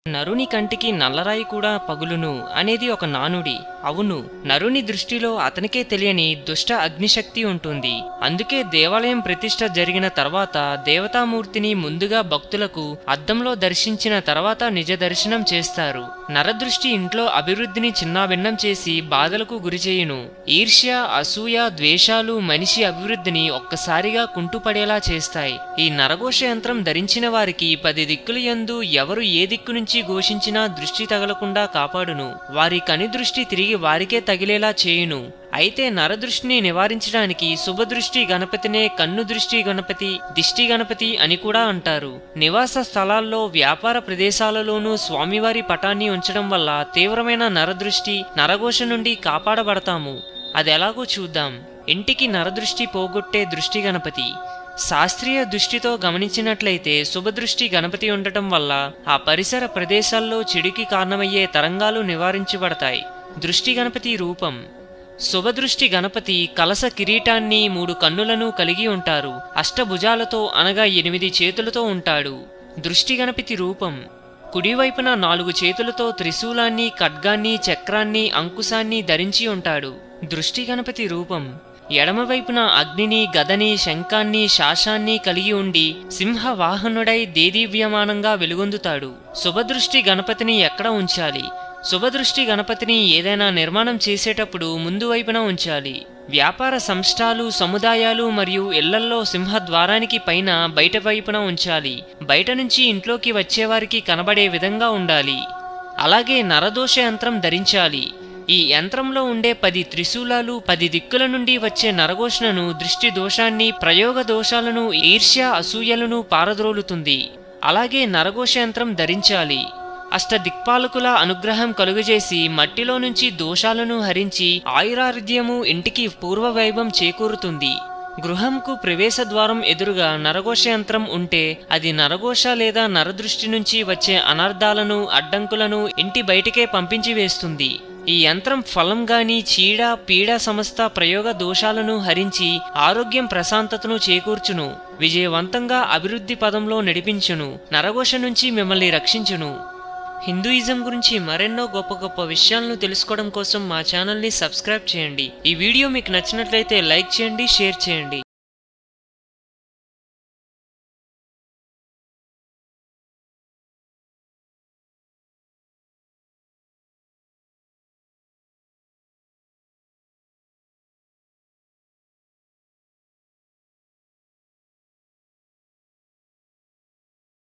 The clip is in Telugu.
నరుని కంటికి నల్లరాయి కూడా పగులును అనేది ఒక నానుడి అవును నరుని దృష్టిలో అతనికే తెలియని దుష్ట అగ్నిశక్తి ఉంటుంది అందుకే దేవాలయం ప్రతిష్ట జరిగిన తర్వాత దేవతామూర్తిని ముందుగా భక్తులకు అద్దంలో దర్శించిన తర్వాత నిజ దర్శనం చేస్తారు నరదృష్టి ఇంట్లో అభివృద్ధిని చిన్నాభిన్నం చేసి బాధలకు గురిచేయును ఈర్ష్య అసూయ ద్వేషాలు మనిషి అభివృద్ధిని ఒక్కసారిగా కుంటుపడేలా చేస్తాయి ఈ నరఘోష యంత్రం ధరించిన వారికి పది దిక్కులు యందు ఎవరు ఏ దిక్కు నుంచి ఘోషించినా దృష్టి తగలకుండా కాపాడును వారి కని దృష్టి తిరిగి వారికే తగిలేలా చేయును అయితే నరదృష్టిని నివారించడానికి శుభదృష్టి గణపతినే కన్ను దృష్టి గణపతి దిష్టి గణపతి అని కూడా అంటారు నివాస స్థలాల్లో వ్యాపార ప్రదేశాలలోనూ స్వామివారి పటాన్ని ఉంచడం వల్ల తీవ్రమైన నరదృష్టి నరఘోష నుండి కాపాడబడతాము అది ఎలాగో చూద్దాం ఇంటికి నరదృష్టి పోగొట్టే దృష్టి గణపతి శాస్త్రీయ దృష్టితో గమనించినట్లయితే శుభదృష్టి గణపతి ఉండటం వల్ల ఆ పరిసర ప్రదేశాల్లో చెడుకి కారణమయ్యే తరంగాలు నివారించబడతాయి దృష్టి గణపతి రూపం శుభదృష్టి గణపతి కలస కిరీటాన్ని మూడు కన్నులను కలిగి ఉంటారు అష్టభుజాలతో అనగా ఎనిమిది చేతులతో ఉంటాడు దృష్టి గణపతి రూపం కుడివైపున నాలుగు చేతులతో త్రిశూలాన్ని ఖడ్గాన్ని చక్రాన్ని అంకుశాన్ని ధరించి ఉంటాడు దృష్టి గణపతి రూపం ఎడమవైపున అగ్నిని గదని శంఖాన్ని శాశాన్ని కలిగి ఉండి సింహ వాహనుడై దేదీవ్యమానంగా వెలుగొందుతాడు శుభదృష్టి గణపతిని ఎక్కడ ఉంచాలి శుభదృష్టి గణపతిని ఏదైనా నిర్మాణం చేసేటప్పుడు ముందు వైపున ఉంచాలి వ్యాపార సంస్థలు సముదాయాలు మరియు ఇళ్లల్లో సింహద్వారానికి పైన బయట వైపున ఉంచాలి బయట నుంచి ఇంట్లోకి వచ్చేవారికి కనబడే విధంగా ఉండాలి అలాగే నరదోష యంత్రం ధరించాలి ఈ యంత్రంలో ఉండే పది త్రిశూలాలు పది దిక్కుల నుండి వచ్చే నరఘోషణను దృష్టి దోషాన్ని ప్రయోగ దోషాలను ఈర్ష్య అసూయలను పారద్రోలుతుంది అలాగే నరఘోష యంత్రం ధరించాలి అష్ట దిక్పాలకుల అనుగ్రహం కలుగజేసి మట్టిలో నుంచి దోషాలను హరించి ఆయురారోగ్యము ఇంటికి పూర్వవైభవం చేకూరుతుంది గృహంకు ప్రవేశ ద్వారం ఎదురుగా నరఘోష యంత్రం ఉంటే అది నరఘోష లేదా నరదృష్టి నుంచి వచ్చే అనర్థాలను అడ్డంకులను ఇంటి బయటికే పంపించి వేస్తుంది ఈ యంత్రం ఫలం గాని చీడ పీడ సమస్త ప్రయోగ దోషాలను హరించి ఆరోగ్యం ప్రశాంతతను చేకూర్చును విజయవంతంగా అభివృద్ధి పదంలో నడిపించును నరఘోష నుంచి మిమ్మల్ని రక్షించును హిందూయిజం గురించి మరెన్నో గొప్ప గొప్ప విషయాలను తెలుసుకోవడం కోసం మా ఛానల్ని సబ్స్క్రైబ్ చేయండి ఈ వీడియో మీకు నచ్చినట్లయితే లైక్ చేయండి షేర్ చేయండి